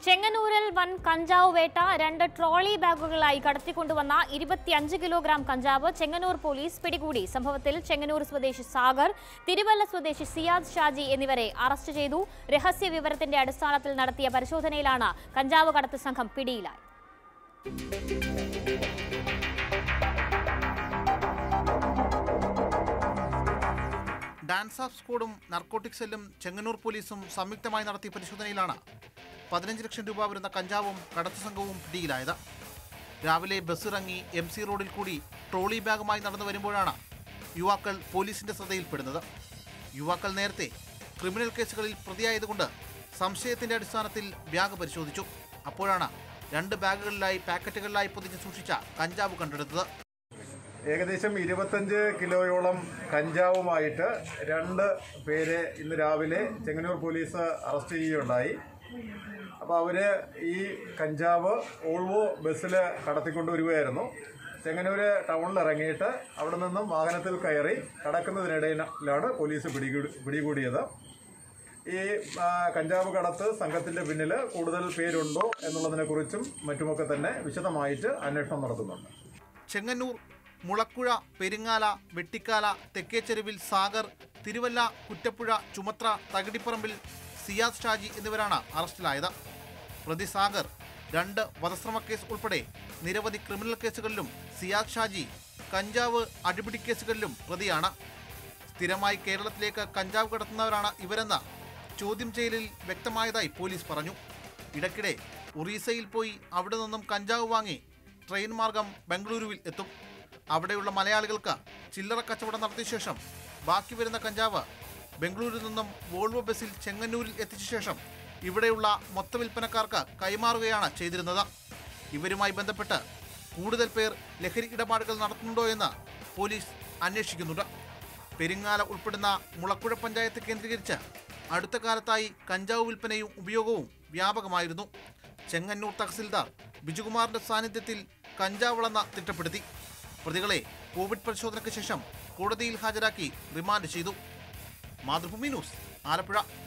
ചെങ്ങന്നൂരിൽ വൻ കഞ്ചാവ് വേട്ട രണ്ട് ട്രോളി ബാഗുകളായി കടത്തിക്കൊണ്ടുവന്ന ഇരുപത്തിയഞ്ച് കിലോഗ്രാം കഞ്ചാവ് ചെങ്ങന്നൂർ പോലീസ് പിടികൂടി സംഭവത്തിൽ ചെങ്ങന്നൂർ സ്വദേശി സാഗർ തിരുവല്ല സ്വദേശി സിയാദ് ഷാജി എന്നിവരെ അറസ്റ്റ് ചെയ്തു രഹസ്യ വിവരത്തിന്റെ അടിസ്ഥാനത്തിൽ നടത്തിയ പരിശോധനയിലാണ് കഞ്ചാവ് കടത്ത് സംഘം പിടിയിലായത് ഡാൻസ് ഓഫ് സ്ക്വാഡും നർക്കോട്ടിക് സെല്ലും ചെങ്ങന്നൂർ പോലീസും സംയുക്തമായി നടത്തിയ പരിശോധനയിലാണ് പതിനഞ്ച് ലക്ഷം രൂപ വരുന്ന കഞ്ചാവും കടത്തു സംഘവും പിടിയിലായത് രാവിലെ ബസ്സിറങ്ങി എം സി റോഡിൽ കൂടി ട്രോളി ബാഗുമായി നടന്നു വരുമ്പോഴാണ് യുവാക്കൾ പോലീസിന്റെ ശ്രദ്ധയിൽപ്പെടുന്നത് യുവാക്കൾ നേരത്തെ ക്രിമിനൽ കേസുകളിൽ പ്രതിയായതുകൊണ്ട് സംശയത്തിന്റെ അടിസ്ഥാനത്തിൽ ബാഗ് പരിശോധിച്ചു അപ്പോഴാണ് രണ്ട് ബാഗുകളിലായി പാക്കറ്റുകളിലായി പൊതിഞ്ഞ് സൂക്ഷിച്ച കഞ്ചാവ് കണ്ടെടുത്തത് ഏകദേശം ഇരുപത്തഞ്ച് കിലോയോളം കഞ്ചാവുമായിട്ട് രണ്ട് പേരെ ഇന്ന് രാവിലെ ചെങ്ങന്നൂർ പോലീസ് അറസ്റ്റ് ചെയ്യുകയുണ്ടായി അപ്പോൾ അവർ ഈ കഞ്ചാവ് ഓൾവോ ബസ്സിൽ കടത്തിക്കൊണ്ടുവരികയായിരുന്നു ചെങ്ങന്നൂർ ടൗണിൽ ഇറങ്ങിയിട്ട് അവിടെ നിന്നും വാഹനത്തിൽ കയറി കടക്കുന്നതിനിടയിലാണ് പോലീസ് പിടികൂടി പിടികൂടിയത് ഈ ആ, കഞ്ചാവ് കടത്ത് സംഘത്തിൻ്റെ പിന്നിൽ കൂടുതൽ പേരുണ്ടോ എന്നുള്ളതിനെക്കുറിച്ചും മറ്റുമൊക്കെ തന്നെ വിശദമായിട്ട് അന്വേഷണം നടത്തുന്നുണ്ട് ചെങ്ങന്നൂർ മുളക്കുഴ പെരിങ്ങാല വെട്ടിക്കാല തെക്കേച്ചെരുവിൽ സാഗർ തിരുവല്ല കുറ്റപ്പുഴ ചുമത്ര തകിടിപ്പറമ്പിൽ സിയാദ് ഷാജി എന്നിവരാണ് അറസ്റ്റിലായത് പ്രതി സാഗർ രണ്ട് വധശ്രമ കേസ് ഉൾപ്പെടെ നിരവധി ക്രിമിനൽ കേസുകളിലും സിയാദ് ഷാജി കഞ്ചാവ് അടിപിടി കേസുകളിലും പ്രതിയാണ് സ്ഥിരമായി കേരളത്തിലേക്ക് കഞ്ചാവ് കടത്തുന്നവരാണ് ഇവരെന്ന് ചോദ്യം ചെയ്യലിൽ വ്യക്തമായതായി പോലീസ് പറഞ്ഞു ഇടയ്ക്കിടെ ഒറീസയിൽ പോയി അവിടെ നിന്നും കഞ്ചാവ് വാങ്ങി ട്രെയിൻ മാർഗം ബംഗളൂരുവിൽ എത്തും അവിടെയുള്ള മലയാളികൾക്ക് ചില്ലറ കച്ചവടം നടത്തിയ ശേഷം ബാക്കി വരുന്ന കഞ്ചാവ് ബംഗളൂരിൽ നിന്നും വോൾവോ ബസ്സിൽ ചെങ്ങന്നൂരിൽ എത്തിച്ച ശേഷം ഇവിടെയുള്ള മൊത്ത വിൽപ്പനക്കാർക്ക് കൈമാറുകയാണ് ചെയ്തിരുന്നത് ഇവരുമായി ബന്ധപ്പെട്ട് കൂടുതൽ പേർ ലഹരി ഇടപാടുകൾ നടത്തുന്നുണ്ടോ എന്ന് പോലീസ് അന്വേഷിക്കുന്നുണ്ട് പെരിങ്ങാല ഉൾപ്പെടുന്ന മുളക്കുഴ പഞ്ചായത്ത് കേന്ദ്രീകരിച്ച് അടുത്ത കാലത്തായി കഞ്ചാവ് വിൽപ്പനയും ഉപയോഗവും വ്യാപകമായിരുന്നു ചെങ്ങന്നൂർ തഹസിൽദാർ ബിജുകുമാറിന്റെ സാന്നിധ്യത്തിൽ കഞ്ചാവളന്ന തിട്ടപ്പെടുത്തി പ്രതികളെ കോവിഡ് പരിശോധനയ്ക്ക് ശേഷം കോടതിയിൽ ഹാജരാക്കി റിമാൻഡ് ചെയ്തു മാതൃഭൂമി ന്യൂസ് ആലപ്പുഴ